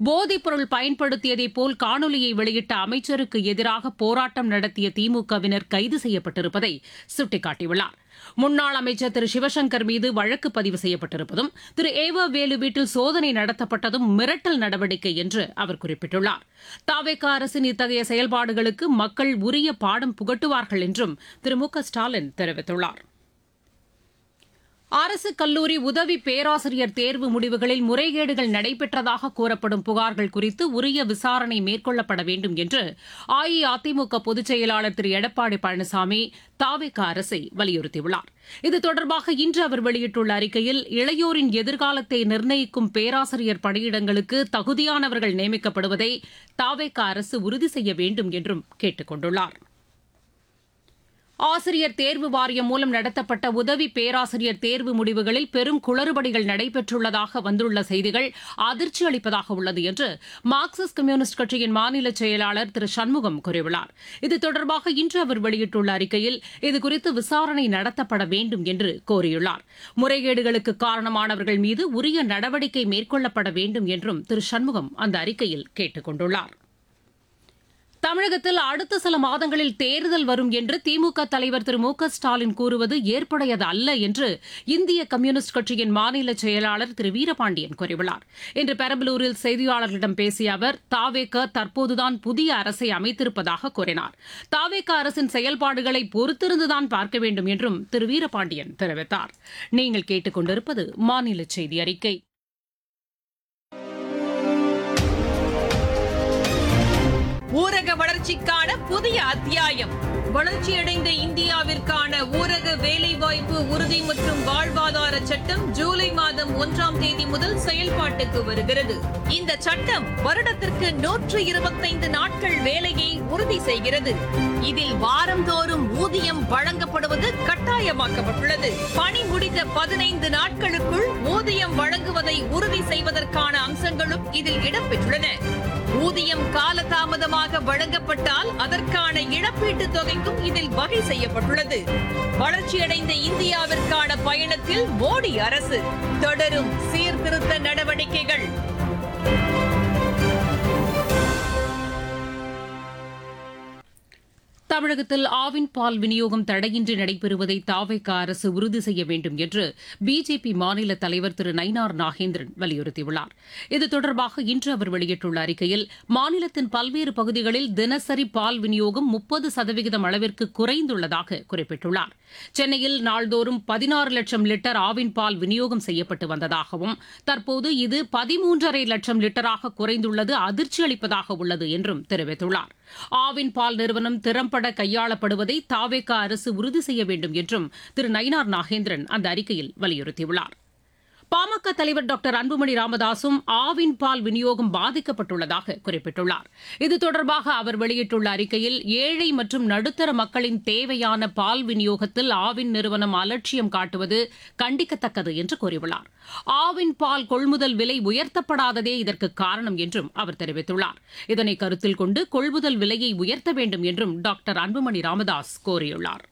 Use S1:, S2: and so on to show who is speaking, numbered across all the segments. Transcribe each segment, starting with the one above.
S1: போதைப்பொருள் பயன்படுத்தியதைப் போல் காணொலியை வெளியிட்ட அமைச்சருக்கு எதிராக போராட்டம் நடத்திய திமுகவினர் கைது செய்யப்பட்டிருப்பதை சுட்டிக்காட்டியுள்ளார் முன்னாள் அமைச்சர் திரு சிவசங்கர் மீது வழக்கு பதிவு செய்யப்பட்டிருப்பதும் திரு ஏவ வேலு வீட்டில் சோதனை நடத்தப்பட்டதும் மிரட்டல் நடவடிக்கை என்று அவர் குறிப்பிட்டுள்ளார் தாவேக அரசின் இத்தகைய செயல்பாடுகளுக்கு மக்கள் உரிய பாடம் புகட்டுவார்கள் என்றும் திரு மு க ஸ்டாலின் தெரிவித்துள்ளார் அரசு கல்லூரி உதவி பேராசிரியர் தேர்வு முடிவுகளில் முறைகேடுகள் நடைபெற்றதாக கூறப்படும் புகார்கள் குறித்து உரிய விசாரணை மேற்கொள்ளப்பட வேண்டும் என்று அஇஅதிமுக பொதுச் செயலாளர் திரு எடப்பாடி பழனிசாமி தாவேக அரசை வலியுறுத்தியுள்ளார் இது தொடர்பாக இன்று அவர் வெளியிட்டுள்ள அறிக்கையில் இளையோரின் எதிர்காலத்தை நிர்ணயிக்கும் பேராசிரியர் பணியிடங்களுக்கு தகுதியானவர்கள் நியமிக்கப்படுவதை தாவேக அரசு உறுதி செய்ய வேண்டும் என்றும் கேட்டுக் கொண்டுள்ளாா் ஆசிரியர் தேர்வு வாரியம் மூலம் நடத்தப்பட்ட உதவி பேராசிரியர் தேர்வு முடிவுகளில் பெரும் குளறுபடிகள் நடைபெற்றுள்ளதாக வந்துள்ள செய்திகள் அதிர்ச்சி அளிப்பதாக உள்ளது என்று மார்க்சிஸ்ட் கம்யூனிஸ்ட் கட்சியின் மாநில செயலாளர் திரு சண்முகம் கூறியுள்ளார் இது தொடர்பாக இன்று அவர் வெளியிட்டுள்ள அறிக்கையில் இதுகுறித்து விசாரணை நடத்தப்பட வேண்டும் என்று கோரியுள்ளார் முறைகேடுகளுக்கு காரணமானவர்கள் மீது உரிய நடவடிக்கை மேற்கொள்ளப்பட வேண்டும் என்றும் திரு சண்முகம் அந்த அறிக்கையில் கேட்டுக் கொண்டுள்ளார் தமிழகத்தில் அடுத்த சில மாதங்களில் தேர்தல் வரும் என்று திமுக தலைவர் திரு மு க ஸ்டாலின் கூறுவது ஏற்புடையது அல்ல என்று இந்திய கம்யூனிஸ்ட் கட்சியின் மாநில செயலாளர் திரு வீரபாண்டியன் கூறியுள்ளார் இன்று பெரம்பலூரில் செய்தியாளர்களிடம் பேசிய அவர் தாவேக தற்போதுதான் புதிய அரசை அமைத்திருப்பதாக கூறினார் தாவேக அரசின் செயல்பாடுகளை பொறுத்திருந்துதான் பார்க்க வேண்டும் என்றும் திரு வீரபாண்டியன் தெரிவித்தார் நீங்கள் கேட்டுக் கொண்டிருப்பது மாநில செய்தி அறிக்கை
S2: ஊரக வளர்ச்சிக்கான புதிய அத்தியாயம் வளர்ச்சியடைந்த இந்தியாவிற்கான ஊரக வேலைவாய்ப்பு உறுதி மற்றும் வாழ்வாதார சட்டம் ஜூலை மாதம் ஒன்றாம் தேதி முதல் செயல்பாட்டுக்கு வருகிறது இந்த சட்டம் வருடத்திற்கு நூற்று இருபத்தைந்து நாட்கள் வேலையை உறுதி செய்கிறது இதில் வாரந்தோறும் ஊதியம் வழங்கப்படுவது கட்டாயமாக்கப்பட்டுள்ளது பணி முடிந்த பதினைந்து நாட்களுக்குள் ஊதியம் வழங்குவதை உறுதி செய்வதற்கான அம்சங்களும் இதில் இடம்பெற்றுள்ளன ஊதியம் காலதாமதமாக வழங்கப்பட்டால் அதற்கான இழப்பீட்டுத் தொகைக்கும் இதில் வகை செய்யப்பட்டுள்ளது வளர்ச்சியடைந்த இந்தியாவிற்கான பயணத்தில் மோடி அரசு தொடரும் சீர்திருத்த நடவடிக்கைகள்
S1: தமிழகத்தில் ஆவின் பால் விநியோகம் தடையின்றி நடைபெறுவதை தாவைக்க அரசு உறுதி செய்ய வேண்டும் என்று பிஜேபி மாநில தலைவர் திரு நயினார் நாகேந்திரன் வலியுறுத்தியுள்ளார் இது தொடர்பாக இன்று அவர் வெளியிட்டுள்ள அறிக்கையில் மாநிலத்தின் பல்வேறு பகுதிகளில் தினசரி பால் விநியோகம் முப்பது சதவிகிதம் அளவிற்கு குறைந்துள்ளதாக குறிப்பிட்டுள்ளார் சென்னையில் நாள்தோறும் பதினாறு லட்சம் லிட்டர் ஆவின் பால் விநியோகம் செய்யப்பட்டு வந்ததாகவும் தற்போது இது பதிமூன்றரை லட்சம் லிட்டராக குறைந்துள்ளது அதிர்ச்சி அளிப்பதாக உள்ளது என்றும் தெரிவித்துள்ளார் ஆவின் பால் நிறுவனம் திறம்பட கையாளப்படுவதை தாவேக அரசு உறுதி செய்ய வேண்டும் என்றும் திரு நயினார் நாகேந்திரன் அந்த அறிக்கையில் வலியுறுத்தியுள்ளார் பாமக தலைவர் டாக்டர் அன்புமணி ராமதாசும் ஆவின் பால் விநியோகம் பாதிக்கப்பட்டுள்ளதாக குறிப்பிட்டுள்ளார் இது தொடர்பாக அவர் வெளியிட்டுள்ள அறிக்கையில் ஏழை மற்றும் நடுத்தர மக்களின் தேவையான பால் விநியோகத்தில் ஆவின் நிறுவனம் அலட்சியம் காட்டுவது கண்டிக்கத்தக்கது என்று கூறியுள்ளார் ஆவின் பால் கொள்முதல் விலை உயர்த்தப்படாததே இதற்கு காரணம் என்றும் அவர் தெரிவித்துள்ளார் இதனை கருத்தில் கொண்டு கொள்முதல் விலையை உயர்த்த வேண்டும் என்றும் டாக்டர் அன்புமணி ராமதாஸ் கோரியுள்ளார்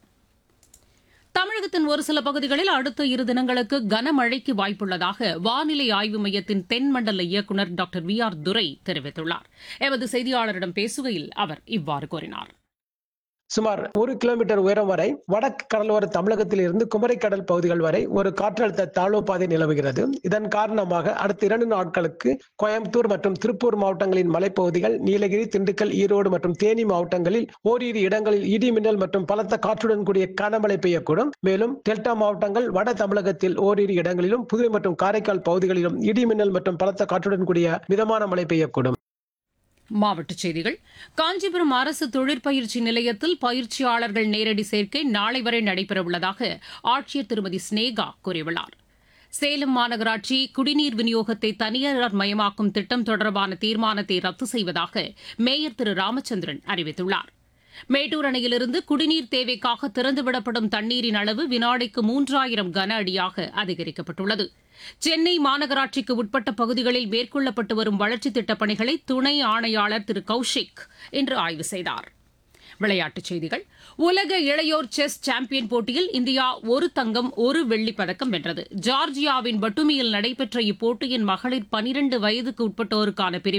S1: தமிழகத்தின் ஒரு சில பகுதிகளில் அடுத்த இரு தினங்களுக்கு கனமழைக்கு வாய்ப்புள்ளதாக வானிலை ஆய்வு மையத்தின் தென்மண்டல இயக்குநர் டாக்டர் வி ஆர் துரை தெரிவித்துள்ளார் எமது செய்தியாளரிடம் பேசுகையில் அவர் இவ்வாறு கூறினார்
S3: சுமார் ஒரு கிலோமீட்டர் உயரம் வரை வடக்கு கடலோர தமிழகத்தில் இருந்து குமரிக்கடல் பகுதிகள் வரை ஒரு காற்றழுத்த தாழ்வு பாதை நிலவுகிறது இதன் காரணமாக அடுத்த இரண்டு நாட்களுக்கு கோயம்புத்தூர் மற்றும் திருப்பூர் மாவட்டங்களின் மலைப்பகுதிகள் நீலகிரி திண்டுக்கல் ஈரோடு மற்றும் தேனி மாவட்டங்களில் ஓரிரு இடங்களில் இடி மின்னல் மற்றும் பலத்த காற்றுடன் கூடிய கனமழை பெய்யக்கூடும் மேலும் டெல்டா மாவட்டங்கள் வட தமிழகத்தில் ஓரிரு இடங்களிலும் புதுவை மற்றும் காரைக்கால் பகுதிகளிலும் இடி மின்னல் மற்றும் பலத்த காற்றுடன் கூடிய மிதமான மழை பெய்யக்கூடும்
S1: மாவட்டச் செய்திகள் காஞ்சிபுரம் அரசு தொழிற்பயிற்சி நிலையத்தில் பயிற்சியாளர்கள் நேரடி சேர்க்கை நாளை வரை நடைபெறவுள்ளதாக ஆட்சியர் திருமதி ஸ்னேகா கூறியுள்ளார் சேலம் மாநகராட்சி குடிநீர் விநியோகத்தை தனியார் மயமாக்கும் திட்டம் தொடர்பான தீர்மானத்தை ரத்து செய்வதாக மேயர் திரு ராமச்சந்திரன் அறிவித்துள்ளார் மேட்டூர் அணையிலிருந்து குடிநீர் தேவைக்காக திறந்துவிடப்படும் தண்ணீரின் அளவு வினாடிக்கு மூன்றாயிரம் கன அடியாக அதிகரிக்கப்பட்டுள்ளது சென்னை மாநகராட்சிக்கு உட்பட்ட பகுதிகளில் மேற்கொள்ளப்பட்டு வரும் வளர்ச்சித் திட்டப் பணிகளை துணை ஆணையாளர் திரு கௌஷிக் இன்று ஆய்வு செய்தார் விளையாட்டுச் செய்திகள் உலக இளையோர் செஸ் சாம்பியன் போட்டியில் இந்தியா ஒரு தங்கம் ஒரு வெள்ளிப் பதக்கம் வென்றது ஜார்ஜியாவின் பட்டுமியில் நடைபெற்ற இப்போட்டியின் மகளிர் பனிரண்டு வயதுக்கு உட்பட்டோருக்கான பிரிவு